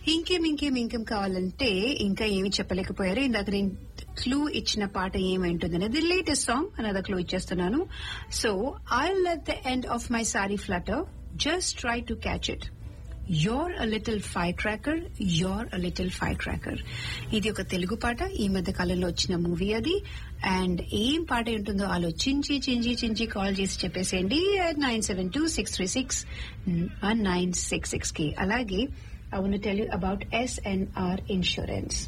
ఇంకేం ఇంకేం ఇంకేం కావాలంటే ఇంకా ఏమి చెప్పలేకపోయారు ఇందాక నేను క్లూ ఇచ్చిన పాట ఏమైంటుంది అనేది లేటెస్ట్ సాంగ్ అనదర్ క్లూ ఇచ్చేస్తున్నాను so I let the end of my sorry flutter just try to catch it you're a little fire cracker your a little fire cracker ఇది ఒక తెలుగు పాట ఈ మధ్య కాలంలో వచ్చిన మూవీ అది అండ్ ఏం పాట ఉంటుందో ఆలోచించి చించి చించి కాల్ చేసి చెప్పేసేయండి nine seven two six three six one nine six six కి అలాగే I want tell you about SNR insurance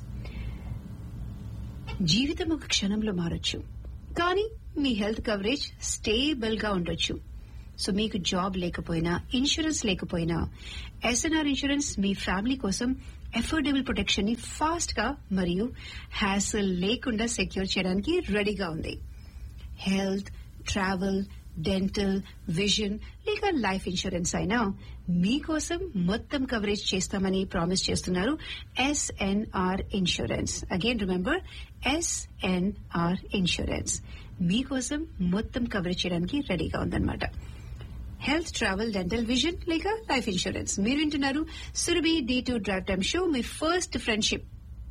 జీవితం ఒక క్షణంలో మారొచ్చు కానీ మీ హెల్త్ కవరేజ్ స్టేబుల్ గా ఉండొచ్చు సో మీకు జాబ్ లేకపోయినా ఇన్సూరెన్స్ లేకపోయినా ఎస్ఎన్ఆర్ ఇన్సూరెన్స్ మీ ఫ్యామిలీ కోసం అఫోర్డబుల్ ప్రొటెక్షన్ ని ఫాస్ట్ గా మరియు హ్యాసల్ లేకుండా సెక్యూర్ చేయడానికి రెడీగా ఉంది హెల్త్ ట్రావెల్ డెంటల్ విజన్ లేక లైఫ్ ఇన్సూరెన్స్ అయినా మీకోసం మొత్తం కవరేజ్ చేస్తామని ప్రామిస్ చేస్తున్నారు SNR insurance again remember SNR insurance మీకోసం మొత్తం కవరేజ్ చేయడానికి రెడీగా ఉందన్నమాట హెల్త్ ట్రావెల్ డెంటల్ విజన్ లేక లైఫ్ ఇన్సూరెన్స్ మీరు వింటున్నారు Surabhi D two drive time show మీ ఫస్ట్ ఫ్రెండ్షిప్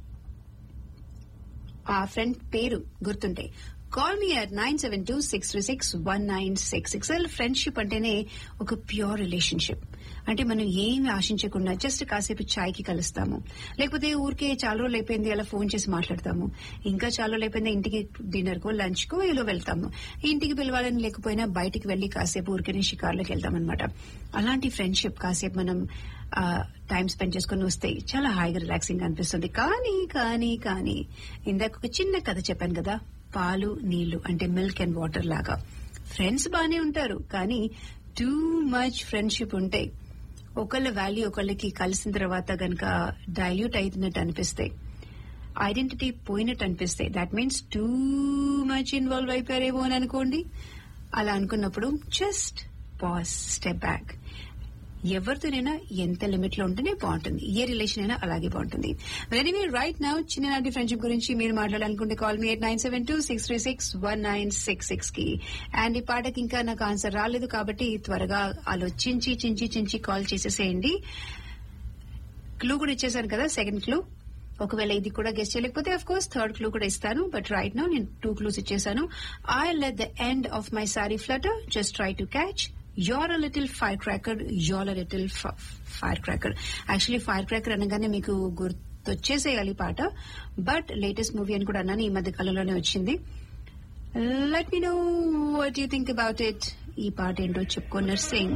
ఆ ఫ్రెండ్ పేరు గుర్తుంటే call me at nine seven two six three six one nine six six friendship అంటేనే ఒక ప్యూర్ రిలేషన్షిప్ అంటే మనం ఏమి ఆశించకుండా జస్ట్ కాసేపు ఛాయ్కి కలుస్తాము లేకపోతే ఊరికే చాలా రోజులు అయిపోయింది అలా ఫోన్ చేసి మాట్లాడతాము ఇంకా చాలా రోజులు అయిపోయింది ఇంటికి డిన్నర్ కో లంచ్ కో ఇలా వెళ్తాము ఇంటికి పిలవాలని లేకపోయినా బయటికి వెళ్లి కాసేపు ఊరికే షికార్లోకి వెళ్తాం అనమాట అలాంటి ఫ్రెండ్షిప్ కాసేపు మనం టైం స్పెండ్ చేసుకుని వస్తే చాలా హాయిగా రిలాక్సింగ్ అనిపిస్తుంది కానీ కానీ కానీ ఇందాక ఒక చిన్న కథ చెప్పాను కదా పాలు నీళ్లు అంటే మిల్క్ అండ్ వాటర్ లాగా ఫ్రెండ్స్ బానే ఉంటారు కానీ టూ మచ్ ఫ్రెండ్షిప్ ఉంటే ఒకళ్ళ వాల్యూ ఒకళ్ళకి కలిసిన తర్వాత గనక డైల్యూట్ అవుతున్నట్టు అనిపిస్తే ఐడెంటిటీ పోయినట్టు అనిపిస్తే that means too much involve అయిపోయారేమో అని అనుకోండి అలా అనుకున్నప్పుడు జస్ట్ పాస్ స్టెప్ బ్యాక్ ఎవరితోనైనా ఎంత లిమిట్ లో ఉంటేనే బాగుంటుంది ఏ రిలేషన్ అయినా అలాగే బాగుంటుంది ఎనీవే రైట్ నౌ చిన్ననాటి ఫ్రెండ్షిప్ గురించి మీరు మాట్లాడాలనుకుంటే call me eight nine seven two six three six one nine six six కి అండ్ ఈ పాటకి ఇంకా నాకు ఆన్సర్ రాలేదు కాబట్టి త్వరగా ఆలోచించి చించి చించి కాల్ చేసేసేయండి క్లూ కూడా ఇచ్చేసాను కదా సెకండ్ క్లూ ఒకవేళ ఇది కూడా గెస్ట్ చేయలేకపోతే అఫ్ కోర్స్ థర్డ్ క్లూ కూడా ఇస్తాను బట్ రైట్ నో నేను టూ క్లూస్ ఇచ్చేసాను I let the end of my sorry flutter just try to catch your a little fire cracker your a little fire cracker actually fire cracker అనగానే మీకు గుర్తొచ్చేసేయాలి పాట but latest movie అని కూడా అన్నాను ఈ మధ్య కాలంలోనే వచ్చింది let me know what you think about it ఈ పాట ఏంటో చెప్పుకో సింగ్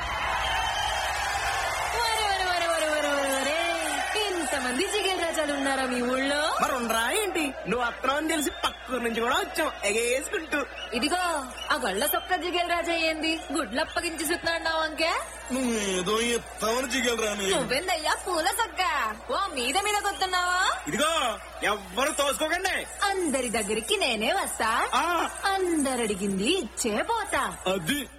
వరే, వరే, వరే, వరే, వరే, వరే, వరే. ఇంతమంది జిగేల్ రాజాలు ఉన్నారా మీ ఊళ్ళో మరి ఉండరా ఏంటి నువ్వు అత్తనం అని తెలిసి పక్కూరు నుంచి కూడా వచ్చాం ఎగేసుకుంటూ ఇదిగో ఆ గళ్ళ సొక్క జిగేల్ రాజా ఏంది గుడ్లప్పగించి సుతున్నాడు అంకే ఏదో ఎత్తామని జిగలరాని నువ్వెందయ్యా పూల సొక్క ఓ మీద మీద కొత్తున్నావా ఇదిగో ఎవ్వరు తోసుకోకండి అందరి దగ్గరికి నేనే వస్తా ఆ అందరడిగింది ఇచ్చే పోతా అది